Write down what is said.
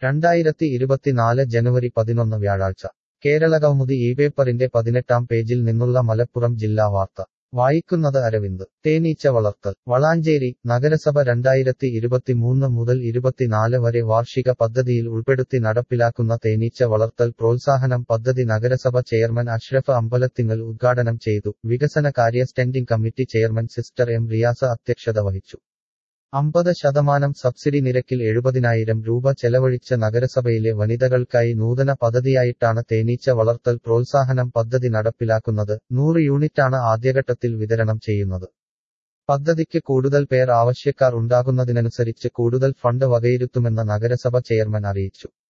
രണ്ടായിരത്തി ഇരുപത്തിനാല് ജനുവരി പതിനൊന്ന് വ്യാഴാഴ്ച കേരളകൗമുദി ഈ പേപ്പറിന്റെ പതിനെട്ടാം പേജിൽ നിന്നുള്ള മലപ്പുറം ജില്ലാ വാർത്ത വായിക്കുന്നത് അരവിന്ദ് തേനീച്ച വളർത്തൽ വളാഞ്ചേരി നഗരസഭ രണ്ടായിരത്തി ഇരുപത്തിമൂന്ന് മുതൽ ഇരുപത്തിനാല് വരെ വാർഷിക പദ്ധതിയിൽ ഉൾപ്പെടുത്തി നടപ്പിലാക്കുന്ന തേനീച്ച വളർത്തൽ പ്രോത്സാഹനം പദ്ധതി നഗരസഭ ചെയർമാൻ അഷ്റഫ് അമ്പലത്തിങ്ങൽ ഉദ്ഘാടനം ചെയ്തു വികസന കാര്യ standing committee chairman sister M Riyasa അധ്യക്ഷത വഹിച്ചു അമ്പത് ശതമാനം സബ്സിഡി നിരക്കിൽ എഴുപതിനായിരം രൂപ ചെലവഴിച്ച നഗരസഭയിലെ വനിതകൾക്കായി നൂതന പദ്ധതിയായിട്ടാണ് തേനീച്ച വളർത്തൽ പ്രോത്സാഹനം പദ്ധതി നടപ്പിലാക്കുന്നത് നൂറ് യൂണിറ്റാണ് ആദ്യഘട്ടത്തിൽ വിതരണം ചെയ്യുന്നത് പദ്ധതിക്ക് കൂടുതൽ പേർ ആവശ്യക്കാർ ഉണ്ടാകുന്നതിനനുസരിച്ച് കൂടുതൽ ഫണ്ട് വകയിരുത്തുമെന്ന് നഗരസഭ ചെയർമാൻ അറിയിച്ചു